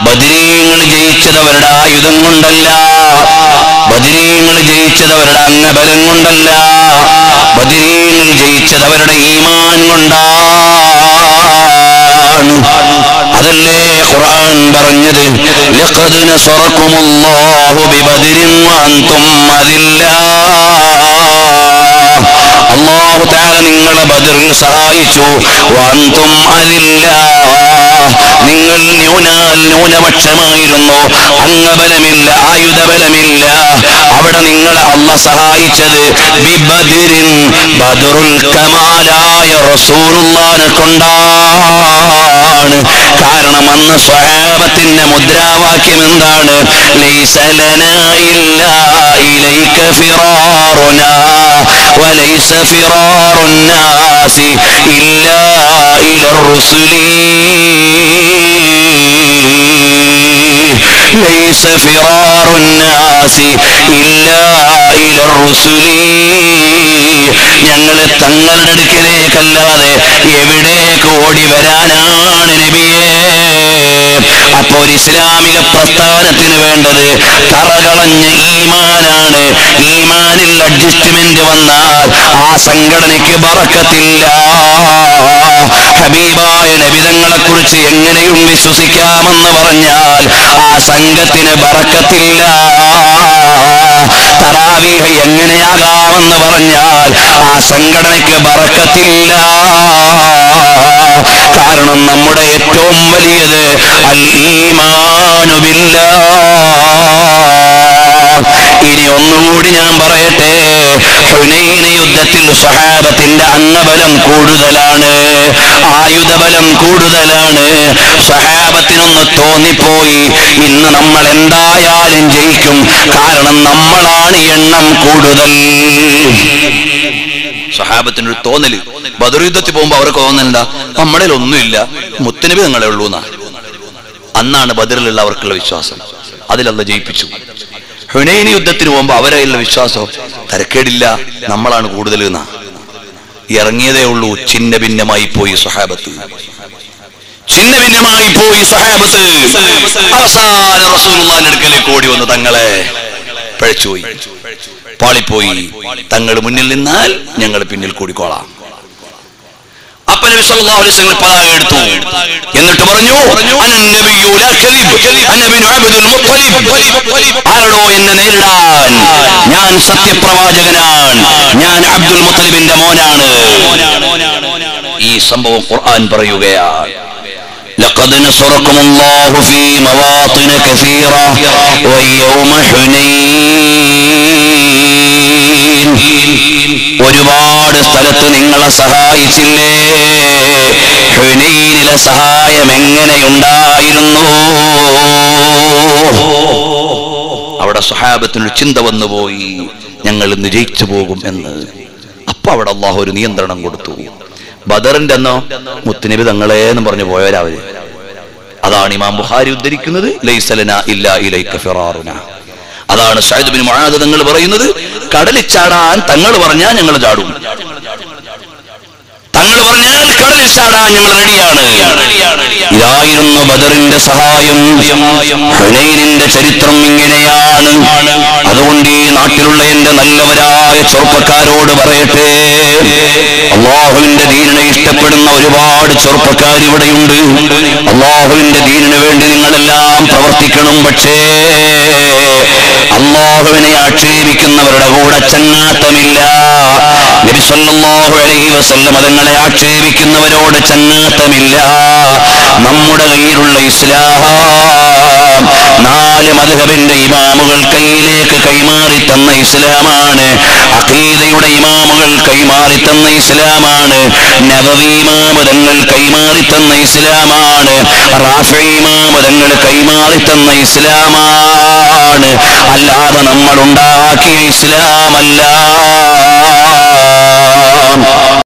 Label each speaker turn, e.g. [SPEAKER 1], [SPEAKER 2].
[SPEAKER 1] ബദിരീങ്ങൾ ജയിച്ചത് അവരുടെ ആയുധം കൊണ്ടല്ല ബദിരീങ്ങൾ ജയിച്ചത് അവരുടെ അംഗബലം കൊണ്ടല്ല ബദിരീങ്ങൾ ജയിച്ചത് അവരുടെ ഈമാൻ കൊണ്ടാണ് അതല്ലേ ഖുർആൻ പറഞ്ഞത് ലഖദ് നസറക്കുമുല്ലാഹു ബിബദരിൻ വഅൻതും അദില്ലാ അള്ളാഹു താല നിങ്ങളെ ബദറിൽ സഹായിച്ചു വഅൻതും അദില്ലാ നിങ്ങൾ ന്യൂനാൽ ന്യൂനപക്ഷമായിരുന്നു അംഗബലമില്ല ആയുധബലമില്ല അവിടെ നിങ്ങളെ അല്ല സഹായിച്ചത് ബിബദിരിൻ ബദറുൽ കമാലായ റസൂലുള്ളാനെ കൊണ്ടാണ് കാരണം അന്ന് സ്വഹാബത്തിന്റെ മുദ്രാവാക്യം എന്താണ് ലൈസ ലനാ ഇല്ലാ ഇലൈക ഫിറാറുനാ وليس فرار الناس إلا إلى الرسل ليس فرار الناس إلا إلى الرسل ഞങ്ങള് തങ്ങളുടെ അടുക്കലേക്കല്ലാതെ എവിടേക്ക് ഓടി വരാനാണ് നബിയേ അപ്പോ ഒരു ഇസ്ലാമിക പ്രസ്ഥാനത്തിന് വേണ്ടത് കറകളഞ്ഞ ഈമാനാണ് ഈമാനിൽ അഡ്ജസ്റ്റ്മെന്റ് വന്നാൽ ആ സംഘടനയ്ക്ക് ബറക്കത്തില്ല ഹബീബായ നബിതങ്ങളെ കുറിച്ച് എങ്ങനെയും വിശ്വസിക്കാമെന്ന് പറഞ്ഞാൽ ആ സംഘത്തിന് ബറക്കത്തില്ല തറാവീഹ് എങ്ങനെയാകാമെന്ന് പറഞ്ഞാൽ ആ സംഘടനയ്ക്ക് ബറക്കത്തില്ല കാരണം നമ്മുടെ ഏറ്റവും വലിയത് അൽ ഈമാനു ഇനി ഒന്നുകൂടി ഞാൻ പറയട്ടെ ഹുനൈന യുദ്ധത്തിൽ സ്വഹാബത്തിന്റെ അംഗബലം കൂടുതലാണ് ആയുധബലം കൂടുതലാണ് സ്വഹാബത്തിനൊന്ന് തോന്നിപ്പോയി ഇന്ന് നമ്മൾ എന്തായാലും ജയിക്കും കാരണം നമ്മളാണ് എണ്ണം കൂടുതൽ
[SPEAKER 2] സഹാബത്തിന്റെ ഒരു തോന്നല് ബദർ യുദ്ധത്തിൽ പോകുമ്പോ അവർക്ക് തോന്നണ്ട നമ്മളിൽ ഒന്നുമില്ല മുത്തനബി നിങ്ങളെ ഉള്ളൂ എന്നാ അന്നാണ് ബദറിലുള്ള അവർക്കുള്ള വിശ്വാസം അതിലല്ല ജയിപ്പിച്ചു ഹുനൈനി യുദ്ധത്തിന് പോകുമ്പോ അവരെയുള്ള വിശ്വാസം തരക്കേടില്ല നമ്മളാണ് കൂടുതൽ എന്നാ ഇറങ്ങിയതേ ഉള്ളൂ ചിന്ന ഭിന്നമായി പോയി സഹാബത്ത് ചിന്ന ഭിന്നമായി പോയി സഹാബത്ത് അവസാന റസൂലുള്ളാഹിന്റെ അടുക്കലേക്ക് ഓടി വന്നു തങ്ങളെ പഴച്ചുപോയി പാളിപ്പോയി തങ്ങൾ മുന്നിൽ നിന്നാൽ ഞങ്ങൾ പിന്നിൽ കൂടിക്കോളാം അപ്പൊ നബി സല്ലല്ലാഹു അലൈഹി വസല്ലം പതാക എടുത്തു എന്നിട്ട് പറഞ്ഞു അന്നബിയു ലാ കദിബ് അന്നബിനു അബ്ദുൽ മുത്തലിബ് ആരടോ എന്നെ നേരിടാൻ ഞാൻ സത്യപ്രവാചകനാണ് ഞാൻ അബ്ദുൽ മുത്തലിബിന്റെ മോനാണ് ഈ സംഭവം ഖുർആൻ പറയുകയാണ്
[SPEAKER 1] لقد نصركم الله في مواطن كثيرة ويوم حنين ഒരുപാട് സ്ഥലത്ത് നിങ്ങളെ സഹായിച്ചില്ലേ ഹുനൈനിലെ സഹായം എങ്ങനെയുണ്ടായിരുന്നു
[SPEAKER 2] അവിടെ സഹാബത്തിനൊരു ചിന്ത വന്നുപോയി ഞങ്ങൾ ഇന്ന് ജയിച്ചു പോകും എന്ന് അപ്പൊ അവിടെ അള്ളാഹു ഒരു നിയന്ത്രണം കൊടുത്തു ബദറിന്റെ എന്നോ മുത്തുനബി തങ്ങളെ എന്ന് പറഞ്ഞു പോയവരവര് അതാണ് ഇമാം ബുഖാരി ഉദ്ധരിക്കുന്നത് ലൈസലന ഇല്ല ഇലൈക ഫിറാറുന അതാണ് സയ്യിദ് ബിൻ മുആദ് തങ്ങൾ പറയുന്നത് കടലിൽ ചാടാൻ തങ്ങൾ പറഞ്ഞാൽ ഞങ്ങൾ ചാടും
[SPEAKER 1] തങ്ങൾ പറഞ്ഞാൽ കടലിൽ ചാടാൻ ഞങ്ങൾ റെഡിയാണ് ഇതായിരുന്നു ബദറിന്റെ സഹായം ഹുനൈനിന്റെ ചരിത്രം ഇങ്ങനെയാണ് അതുകൊണ്ട് ഈ നാട്ടിലുള്ള എന്റെ നല്ലവരായ ചെറുപ്പക്കാരോട് പറയട്ടെ അള്ളാഹുവിന്റെ ദീനിനെ ഇഷ്ടപ്പെടുന്ന ഒരുപാട് ചെറുപ്പക്കാർ ഇവിടെയുണ്ട് അള്ളാഹുവിന്റെ ദീനിന് വേണ്ടി നിങ്ങളെല്ലാം പ്രവർത്തിക്കണം പക്ഷേ അള്ളാഹുവിനെ ആക്ഷേപിക്കുന്നവരുടെ കൂടെ ചങ്ങാത്തമില്ല നബി സല്ലല്ലാഹു അലൈഹി വസല്ലം അതുങ്ങളെ ആക്ഷേപിക്കുന്നവരോട് ചങ്ങാത്തമില്ല നമ്മുടെ കയ്യിലുള്ള ഇസ്ലാം നാല് മധുഹബിന്റെ ഇമാമുകൾ കയ്യിലേക്ക് കൈമാറി തന്ന ഇസ്ലാമാണ് അഖീദയുടെ ഇമാമുകൾ കൈമാറി തന്ന ഇസ്ലാമാണ് നവവീമാമതങ്ങൾ കൈമാറി തന്ന ഇസ്ലാമാണ് റാഫിമാമതങ്ങൾ കൈമാറി തന്ന ഇസ്ലാമാണ് അല്ലാതെ നമ്മൾ ഉണ്ടാക്കിയ ഇസ്ലാമല്ല